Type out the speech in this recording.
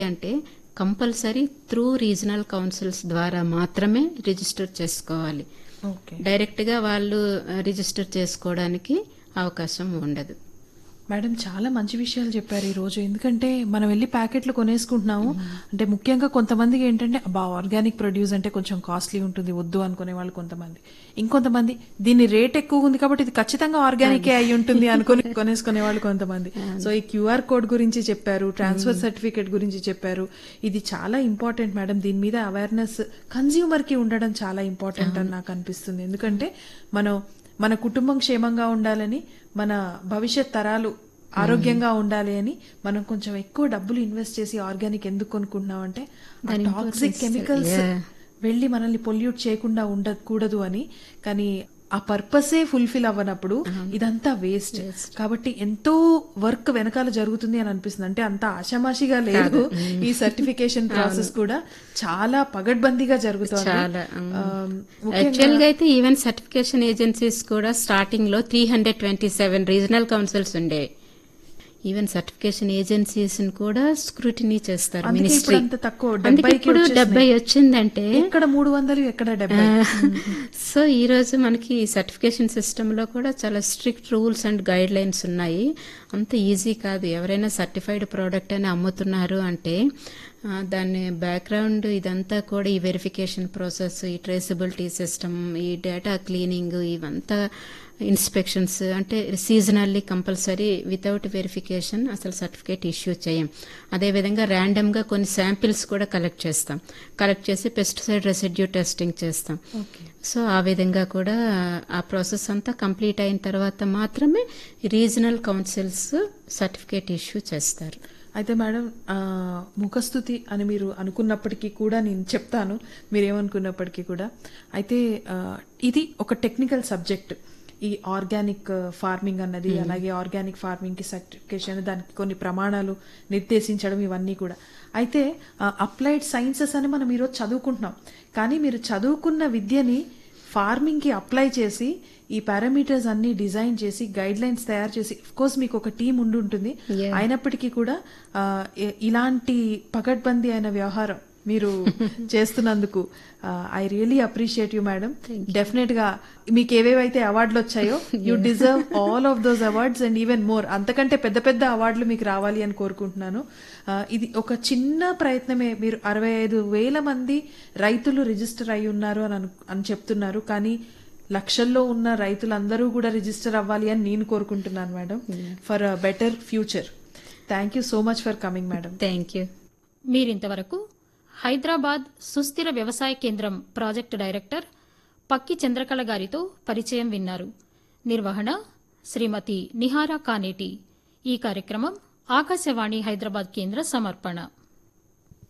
అంటే compulsory through regional councils ద్వారా మాత్రమే రిజిస్టర్ చేసుకోవాలి ఓకే డైరెక్ట్గా వాళ్ళు ఆ, రిజిస్టర్ చేసుకోవడానికి అవకాశం ఉండదు మేడం చాలా మంచి విషయాలు చెప్పారు ఈ రోజు ఎందుకంటే మనం వెళ్ళి ప్యాకెట్లు కొనేసుకుంటున్నాము అంటే ముఖ్యంగా కొంతమందికి ఏంటంటే అబ్బా ఆర్గానిక్ ప్రొడ్యూస్ అంటే కొంచెం కాస్ట్లీ ఉంటుంది వద్దు అనుకునే వాళ్ళు కొంతమంది ఇంకొంతమంది దీని రేట్ ఎక్కువ ఉంది కాబట్టి ఇది ఖచ్చితంగా ఆర్గానికే అయి ఉంటుంది అనుకుని కొనేసుకునే వాళ్ళు కొంతమంది సో ఈ క్యూఆర్ కోడ్ గురించి చెప్పారు ట్రాన్స్ఫర్ సర్టిఫికేట్ గురించి చెప్పారు ఇది చాలా ఇంపార్టెంట్ మేడం దీని మీద అవేర్నెస్ కన్జ్యూమర్ కి ఉండడం చాలా ఇంపార్టెంట్ అని నాకు అనిపిస్తుంది ఎందుకంటే మనం మన కుటుంబం క్షేమంగా ఉండాలని మన భవిష్యత్ తరాలు ఆరోగ్యంగా ఉండాలి అని మనం కొంచెం ఎక్కువ డబ్బులు ఇన్వెస్ట్ చేసి ఆర్గానిక్ ఎందుకు కొనుక్కుంటున్నాం అంటే దాని టాక్సిక్ importance, కెమికల్స్ yeah. వెళ్ళి మనల్ని పొల్యూట్ చేయకుండా ఉండకూడదు అని కానీ ఆ పర్పసే ఫుల్ఫిల్ అవ్వనప్పుడు ఇదంతా వేస్ట్ కాబట్టి ఎంతో వర్క్ వెనకాల జరుగుతుంది అని అనిపిస్తుంది అంటే అంత ఆషామాషిగా లేదు ఈ సర్టిఫికేషన్ ప్రాసెస్ కూడా చాలా పగడ్బందీగా జరుగుతుంది చాలా ఆ, యాక్చువల్ గా అయితే ఈవెన్ సర్టిఫికేషన్ ఏజెన్సీస్ కూడా స్టార్టింగ్ లో three hundred twenty seven regional councils ఉండే ఈవెన్ సర్టిఫికేషన్ ఏజెన్సీస్ కూడా స్క్రూటినీ చేస్తారు అందుకే ఇప్పుడు మినిస్ట్రీ అంత తక్కువ, అందుకే 70 కి ఇప్పుడు వచ్చేసినాయి. డెబ్బై వచ్చిందంటే ఎక్కడ మూడు వందలు ఎక్కడ డెబ్బై సో ఈ రోజు మనకి సర్టిఫికేషన్ సిస్టమ్ లో కూడా చాలా strict rules and guidelines ఉన్నాయి అంత ఈజీ కాదు ఎవరైనా సర్టిఫైడ్ ప్రోడక్ట్ అని అమ్ముతున్నారు అంటే ఆ, దాని బ్యాక్గ్రౌండ్ ఇదంతా కూడా ఈ వెరిఫికేషన్ ప్రాసెస్ ఈ ట్రేసబిలిటీ సిస్టమ్ ఈ డేటా క్లీనింగ్ ఇవంతా ఇన్స్పెక్షన్స్ అంటే సీజనల్లీ కంపల్సరీ వితౌట్ వెరిఫికేషన్ అసలు సర్టిఫికేట్ ఇష్యూ చేయం అదేవిధంగా ర్యాండమ్గా కొన్ని శాంపిల్స్ కూడా కలెక్ట్ చేస్తాం కలెక్ట్ చేసి పెస్టిసైడ్ రెసిడ్యూ టెస్టింగ్ చేస్తాం ఓకే సో ఆ విధంగా కూడా ఆ ప్రాసెస్ అంతా కంప్లీట్ అయిన తర్వాత మాత్రమే రీజనల్ కౌన్సిల్స్ సర్టిఫికేట్ ఇష్యూ చేస్తారు అయితే మేడం ఆ, ముఖస్థుతి అని మీరు అనుకున్నప్పటికీ కూడా నేను చెప్తాను మీరేమనుకున్నప్పటికీ కూడా అయితే ఆ, ఇది ఒక టెక్నికల్ సబ్జెక్ట్ ఈ ఆర్గానిక్ ఫార్మింగ్ అన్నది అలాగే ఆర్గానిక్ ఫార్మింగ్ కి సర్టిఫికేషన్ దానికి కొన్ని ప్రమాణాలు నిర్దేశించడం ఇవన్నీ కూడా అయితే అప్లైడ్ సైన్సెస్ అని మనం ఈరోజు చదువుకుంటున్నాం కానీ మీరు చదువుకున్న విద్యని ఫార్మింగ్ కి అప్లై చేసి ఈ పారామీటర్స్ అన్ని డిజైన్ చేసి గైడ్ లైన్స్ తయారు చేసి కోర్స్ మీకు ఒక టీం ఉండి ఉంటుంది Yeah. అయినప్పటికీ కూడా ఆ, ఇ- ఇలాంటి పకడ్బందీ అయిన వ్యవహారం మీరు చేస్తున్నందుకు I really appreciate you madam definite గా మీకు ఏవేవైతే అవార్డులు వచ్చాయో you deserve all of those awards and even more అంతకంటే పెద్ద పెద్ద అవార్డులు మీకు రావాలి అని కోరుకుంటున్నాను ఆ, ఇది ఒక చిన్న ప్రయత్నమే మీరు అరవై ఐదు వేల మంది రైతులు రిజిస్టర్ అయి ఉన్నారు అని అను- అని చెప్తున్నారు కానీ లక్షల్లో ఉన్న రైతులందరూ కూడా రిజిస్టర్ అవ్వాలి అని నేను కోరుకుంటున్నాను madam for a better future thank you so much for coming madam thank you మీరింతవరకు హైదరాబాద్ సుస్థిర వ్యవసాయ కేంద్రం ప్రాజెక్టు డైరెక్టర్ పక్కి చంద్రకళ గారితో పరిచయం విన్నారు నిర్వహణ శ్రీమతి నిహారా కానేటి ఈ కార్యక్రమం ఆకాశవాణి హైదరాబాద్ కేంద్ర సమర్పణ